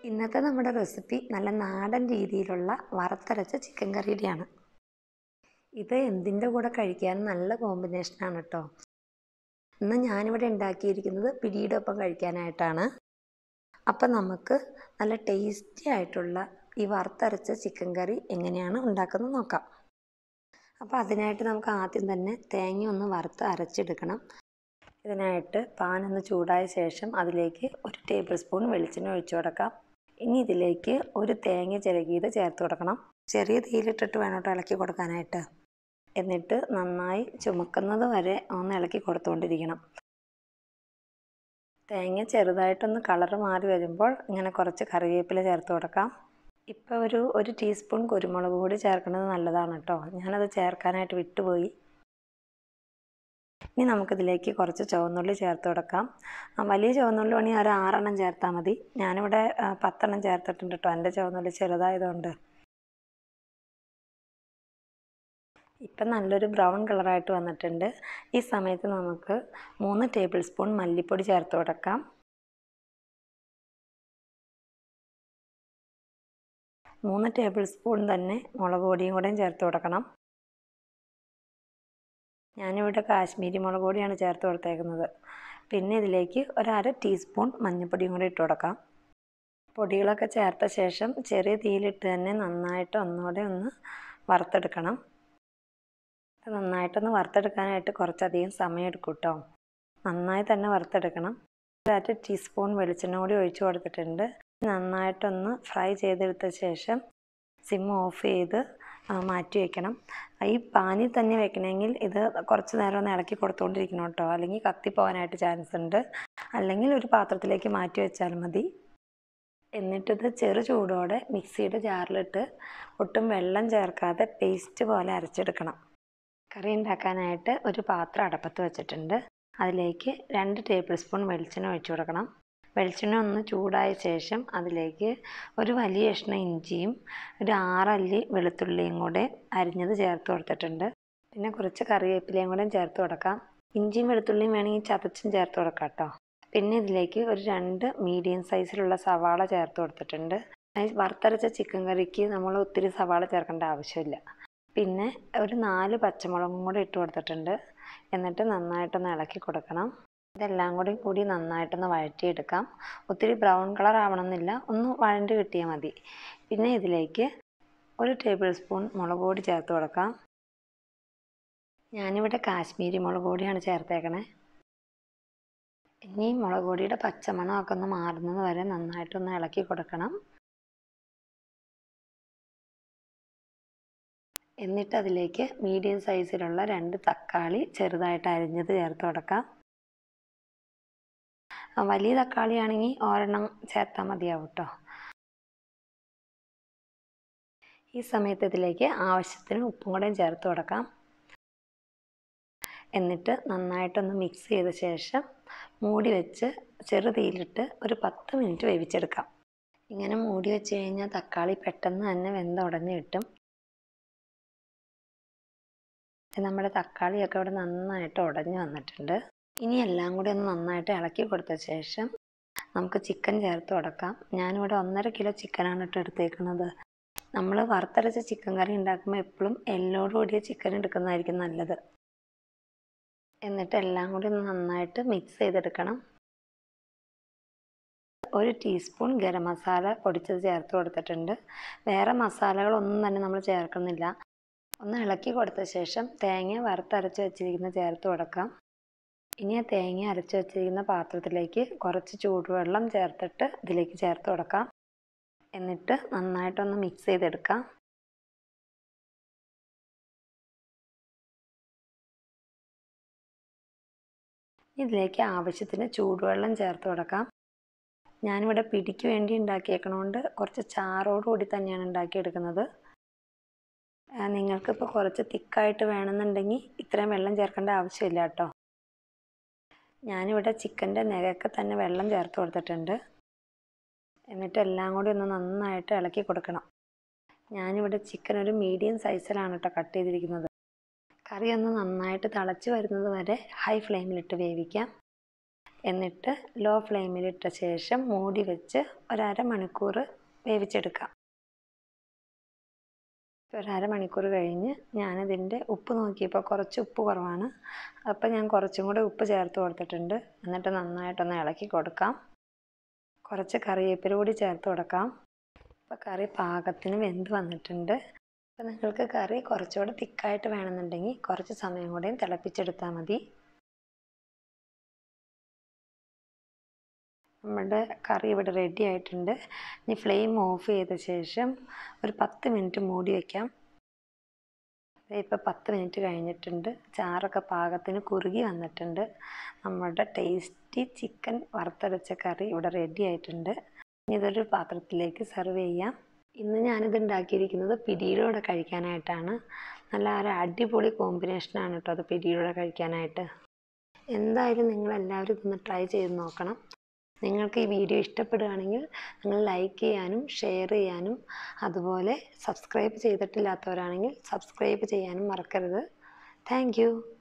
ഇന്നത്തെ നമ്മുടെ റെസിപ്പി നല്ല നാടൻ രീതിയിലുള്ള വറുത്തരച്ച ചിക്കൻ കറിയുടെയാണ് ഇത് എന്തിൻ്റെ കൂടെ കഴിക്കാൻ നല്ല കോമ്പിനേഷനാണ് കേട്ടോ ഇന്ന് ഞാനിവിടെ ഉണ്ടാക്കിയിരിക്കുന്നത് പിടിയുടെ ഒപ്പം കഴിക്കാനായിട്ടാണ് അപ്പം നമുക്ക് നല്ല ടേസ്റ്റി ആയിട്ടുള്ള ഈ വറുത്തരച്ച ചിക്കൻ കറി എങ്ങനെയാണ് ഉണ്ടാക്കുന്നത് നോക്കാം അപ്പോൾ അതിനായിട്ട് നമുക്ക് ആദ്യം തന്നെ തേങ്ങ ഒന്ന് വറുത്ത് അരച്ചെടുക്കണം ഇതിനായിട്ട് പാൻ ഒന്ന് ചൂടായ ശേഷം അതിലേക്ക് ഒരു ടേബിൾ സ്പൂൺ വെളിച്ചെണ്ണ ഒഴിച്ചു കൊടുക്കാം ഇനി ഇതിലേക്ക് ഒരു തേങ്ങ ചിരകിയത് ചേർത്ത് കൊടുക്കണം ചെറിയ തീയിലിട്ടിട്ട് വേണം കേട്ടോ ഇളക്കി കൊടുക്കാനായിട്ട് എന്നിട്ട് നന്നായി ചുമക്കുന്നത് വരെ ഒന്ന് ഇളക്കി കൊടുത്തുകൊണ്ടിരിക്കണം തേങ്ങ ചെറുതായിട്ടൊന്ന് കളറ് മാറി വരുമ്പോൾ ഇങ്ങനെ കുറച്ച് കറിവേപ്പില ചേർത്ത് കൊടുക്കാം ഇപ്പോൾ ഒരു ഒരു ടീസ്പൂൺ കുരുമുളക് പൊടി ചേർക്കുന്നത് നല്ലതാണ് കേട്ടോ ഞാനത് ചേർക്കാനായിട്ട് വിട്ടുപോയി ഇനി നമുക്കിതിലേക്ക് കുറച്ച് ചുവന്നുള്ളി ചേർത്ത് കൊടുക്കാം വലിയ ചുവന്നുള്ളി വേണമെങ്കിൽ ഒരു ആറെണ്ണം ചേർത്താൽ മതി ഞാനിവിടെ പത്തെണ്ണം ചേർത്തിട്ടുണ്ട് കേട്ടോ എൻ്റെ ചുവന്നുള്ളി ചെറുതായതുകൊണ്ട് ഇപ്പം നല്ലൊരു ബ്രൗൺ കളറായിട്ട് വന്നിട്ടുണ്ട് ഈ സമയത്ത് നമുക്ക് മൂന്ന് ടേബിൾ സ്പൂൺ മല്ലിപ്പൊടി ചേർത്ത് കൊടുക്കാം മൂന്ന് ടേബിൾ സ്പൂൺ തന്നെ മുളക് പൊടിയും കൂടെയും ചേർത്ത് കൊടുക്കണം ഞാനിവിടെ കാശ്മീരി മുളക് പൊടിയാണ് ചേർത്ത് കൊടുത്തേക്കുന്നത് പിന്നെ ഇതിലേക്ക് ഒരു അര ടീസ്പൂൺ മഞ്ഞൾപ്പൊടിയും കൂടി ഇട്ട് കൊടുക്കാം പൊടികളൊക്കെ ചേർത്ത ശേഷം ചെറിയ തീയിലിട്ട് തന്നെ നന്നായിട്ട് ഒന്നുകൂടെ ഒന്ന് വറുത്തെടുക്കണം നന്നായിട്ടൊന്ന് വറുത്തെടുക്കാനായിട്ട് കുറച്ചധികം സമയം എടുക്കും കേട്ടോ നന്നായി തന്നെ വറുത്തെടുക്കണം ഒരു അര ടീസ്പൂൺ വെളിച്ചെണ്ണ കൂടി ഒഴിച്ചു കൊടുത്തിട്ടുണ്ട് നന്നായിട്ടൊന്ന് ഫ്രൈ ചെയ്തെടുത്ത ശേഷം സിം ഓഫ് ചെയ്ത് മാറ്റി വയ്ക്കണം ഈ പാനിൽ തന്നെ വെക്കണമെങ്കിൽ ഇത് കുറച്ച് നേരം ഒന്ന് ഇളക്കി കൊടുത്തുകൊണ്ടിരിക്കണം കേട്ടോ അല്ലെങ്കിൽ കത്തിപ്പോകാനായിട്ട് ചാൻസ് ഉണ്ട് അല്ലെങ്കിൽ ഒരു പാത്രത്തിലേക്ക് മാറ്റി വെച്ചാൽ മതി എന്നിട്ടിത് ചെറു ചൂടോടെ മിക്സിയുടെ ജാറിലിട്ട് ഒട്ടും വെള്ളം ചേർക്കാതെ പേസ്റ്റ് പോലെ അരച്ചെടുക്കണം കറി ഉണ്ടാക്കാനായിട്ട് ഒരു പാത്രം അടപ്പത്ത് വെച്ചിട്ടുണ്ട് അതിലേക്ക് രണ്ട് ടേബിൾ സ്പൂൺ വെളിച്ചെണ്ണ ഒഴിച്ചു കൊടുക്കണം വെളിച്ചെണ്ണ ഒന്ന് ചൂടായ ശേഷം അതിലേക്ക് ഒരു വലിയ കഷ്ണം ഇഞ്ചിയും ഒരു ആറല്ലി വെളുത്തുള്ളിയും കൂടെ അരിഞ്ഞത് ചേർത്ത് കൊടുത്തിട്ടുണ്ട് പിന്നെ കുറച്ച് കറിവേപ്പിലയും കൂടെ ചേർത്ത് കൊടുക്കാം ഇഞ്ചിയും വെളുത്തുള്ളിയും വേണമെങ്കിൽ ചതച്ചും ചേർത്ത് കൊടുക്കാം കേട്ടോ പിന്നെ ഇതിലേക്ക് ഒരു രണ്ട് മീഡിയം സൈസിലുള്ള സവാള ചേർത്ത് കൊടുത്തിട്ടുണ്ട് വറുത്തരച്ച ചിക്കൻ കറിക്ക് നമ്മൾ ഒത്തിരി സവാള ചേർക്കേണ്ട ആവശ്യമില്ല പിന്നെ ഒരു നാല് പച്ചമുളകും കൂടെ ഇട്ട് കൊടുത്തിട്ടുണ്ട് എന്നിട്ട് നന്നായിട്ടൊന്ന് ഇളക്കി കൊടുക്കണം ഇതെല്ലാം കൂടി കൂടി നന്നായിട്ടൊന്ന് വഴറ്റിയെടുക്കാം ഒത്തിരി ബ്രൗൺ കളർ ആവണമെന്നില്ല ഒന്ന് വഴണ്ട് കിട്ടിയാൽ മതി പിന്നെ ഇതിലേക്ക് ഒരു ടേബിൾ സ്പൂൺ മുളക് പൊടി ചേർത്ത് കൊടുക്കാം ഞാനിവിടെ കാശ്മീരി മുളക് പൊടിയാണ് ചേർത്തേക്കണേ ഇനി മുളക് പൊടിയുടെ പച്ചമണമൊക്കെ ഒന്ന് മാറുന്നത് വരെ നന്നായിട്ടൊന്ന് ഇളക്കി കൊടുക്കണം എന്നിട്ട് അതിലേക്ക് മീഡിയം സൈസിലുള്ള രണ്ട് തക്കാളി ചെറുതായിട്ട് അരിഞ്ഞത് ചേർത്ത് കൊടുക്കാം വലിയ തക്കാളി ആണെങ്കിൽ ഒരെണ്ണം ചേർത്താൽ മതിയാവും കേട്ടോ ഈ സമയത്ത് ഇതിലേക്ക് ആവശ്യത്തിന് ഉപ്പും കൂടെ ചേർത്ത് കൊടുക്കാം എന്നിട്ട് നന്നായിട്ടൊന്ന് മിക്സ് ചെയ്ത ശേഷം മൂടി വെച്ച് ചെറുതീയിലിട്ട് ഒരു പത്ത് മിനിറ്റ് വേവിച്ചെടുക്കാം ഇങ്ങനെ മൂടി വെച്ച് കഴിഞ്ഞാൽ തക്കാളി പെട്ടെന്ന് തന്നെ വെന്തുടഞ്ഞ് കിട്ടും നമ്മുടെ തക്കാളിയൊക്കെ ഇവിടെ നന്നായിട്ട് ഉടഞ്ഞു വന്നിട്ടുണ്ട് ഇനി എല്ലാം കൂടി ഒന്ന് നന്നായിട്ട് ഇളക്കി കൊടുത്ത ശേഷം നമുക്ക് ചിക്കൻ ചേർത്ത് കൊടുക്കാം ഞാനിവിടെ ഒന്നര കിലോ ചിക്കനാണ് ഇട്ട് എടുത്തേക്കുന്നത് നമ്മൾ വറുത്തരച്ച ചിക്കൻ കറി ഉണ്ടാക്കുമ്പോൾ എപ്പോഴും എല്ലോട് കൂടിയ ചിക്കൻ എടുക്കുന്നതായിരിക്കും നല്ലത് എന്നിട്ട് എല്ലാം കൂടി ഒന്ന് നന്നായിട്ട് മിക്സ് ചെയ്തെടുക്കണം ഒരു ടീസ്പൂൺ ഗരം മസാല പൊടിച്ചത് ചേർത്ത് കൊടുത്തിട്ടുണ്ട് വേറെ മസാലകളൊന്നും തന്നെ നമ്മൾ ചേർക്കുന്നില്ല ഒന്ന് ഇളക്കി കൊടുത്ത ശേഷം തേങ്ങ വറുത്തരച്ച് വെച്ചിരിക്കുന്ന ചേർത്ത് കൊടുക്കാം ഇനി ആ തേങ്ങ അരച്ച് വെച്ചിരിക്കുന്ന പാത്രത്തിലേക്ക് കുറച്ച് ചൂടുവെള്ളം ചേർത്തിട്ട് ഇതിലേക്ക് ചേർത്ത് കൊടുക്കാം എന്നിട്ട് നന്നായിട്ടൊന്ന് മിക്സ് ചെയ്തെടുക്കാം ഇതിലേക്ക് ആവശ്യത്തിന് ചൂടുവെള്ളം ചേർത്ത് കൊടുക്കാം ഞാനിവിടെ പിടിക്ക് വേണ്ടി ഉണ്ടാക്കിയേക്കണോണ്ട് കുറച്ച് ചാറോടുകൂടി തന്നെയാണ് ഉണ്ടാക്കിയെടുക്കുന്നത് നിങ്ങൾക്കിപ്പോൾ കുറച്ച് തിക്കായിട്ട് വേണമെന്നുണ്ടെങ്കിൽ ഇത്രയും വെള്ളം ചേർക്കേണ്ട ആവശ്യമില്ല കേട്ടോ ഞാനിവിടെ ചിക്കൻ്റെ നെകയൊക്കെ തന്നെ വെള്ളം ചേർത്ത് കൊടുത്തിട്ടുണ്ട് എന്നിട്ട് എല്ലാം കൂടി ഒന്ന് നന്നായിട്ട് ഇളക്കി കൊടുക്കണം ഞാനിവിടെ ചിക്കൻ ഒരു മീഡിയം സൈസിലാണ് കേട്ടോ കട്ട് ചെയ്തിരിക്കുന്നത് കറി ഒന്ന് നന്നായിട്ട് തിളച്ച് വരുന്നത് വരെ ഹൈ ഫ്ലെയിമിലിട്ട് വേവിക്കാം എന്നിട്ട് ലോ ഫ്ലെയിമിലിട്ട ശേഷം മൂടി വെച്ച് ഒരര മണിക്കൂർ വേവിച്ചെടുക്കാം ഒരു അരമണിക്കൂർ കഴിഞ്ഞ് ഞാനിതിൻ്റെ ഉപ്പ് നോക്കിയപ്പോൾ കുറച്ച് ഉപ്പ് കുറവാണ് അപ്പോൾ ഞാൻ കുറച്ചും കൂടെ ഉപ്പ് ചേർത്ത് കൊടുത്തിട്ടുണ്ട് എന്നിട്ട് നന്നായിട്ടൊന്ന് ഇളക്കി കൊടുക്കാം കുറച്ച് കറിവേപ്പില കൂടി ചേർത്ത് കൊടുക്കാം അപ്പോൾ കറി പാകത്തിന് വെന്ത് വന്നിട്ടുണ്ട് അപ്പോൾ നിങ്ങൾക്ക് കറി കുറച്ചുകൂടെ തിക്കായിട്ട് വേണമെന്നുണ്ടെങ്കിൽ കുറച്ച് സമയം കൂടെയും തിളപ്പിച്ചെടുത്താൽ മതി നമ്മുടെ കറി ഇവിടെ റെഡി ആയിട്ടുണ്ട് ഇനി ഫ്ലെയിം ഓഫ് ചെയ്ത ശേഷം ഒരു പത്ത് മിനിറ്റ് മൂടി വയ്ക്കാം ഇപ്പോൾ പത്ത് മിനിറ്റ് കഴിഞ്ഞിട്ടുണ്ട് ചാറൊക്കെ പാകത്തിന് കുറുകി വന്നിട്ടുണ്ട് നമ്മുടെ ടേസ്റ്റി ചിക്കൻ വറുത്തരച്ച കറി ഇവിടെ റെഡി ആയിട്ടുണ്ട് ഇനി ഇതൊരു പാത്രത്തിലേക്ക് സെർവ് ചെയ്യാം ഇന്ന് ഞാനിത് ഉണ്ടാക്കിയിരിക്കുന്നത് പിടിയിലൂടെ കഴിക്കാനായിട്ടാണ് നല്ല ഒരു അടിപൊളി കോമ്പിനേഷനാണ് കേട്ടോ അത് പിടിയിലൂടെ കഴിക്കാനായിട്ട് എന്തായാലും നിങ്ങളെല്ലാവരും ഇതൊന്ന് ട്രൈ ചെയ്ത് നോക്കണം നിങ്ങൾക്ക് ഈ വീഡിയോ ഇഷ്ടപ്പെടുകയാണെങ്കിൽ നിങ്ങൾ ലൈക്ക് ചെയ്യാനും ഷെയർ ചെയ്യാനും അതുപോലെ സബ്സ്ക്രൈബ് ചെയ്തിട്ടില്ലാത്തവരാണെങ്കിൽ സബ്സ്ക്രൈബ് ചെയ്യാനും മറക്കരുത് താങ്ക്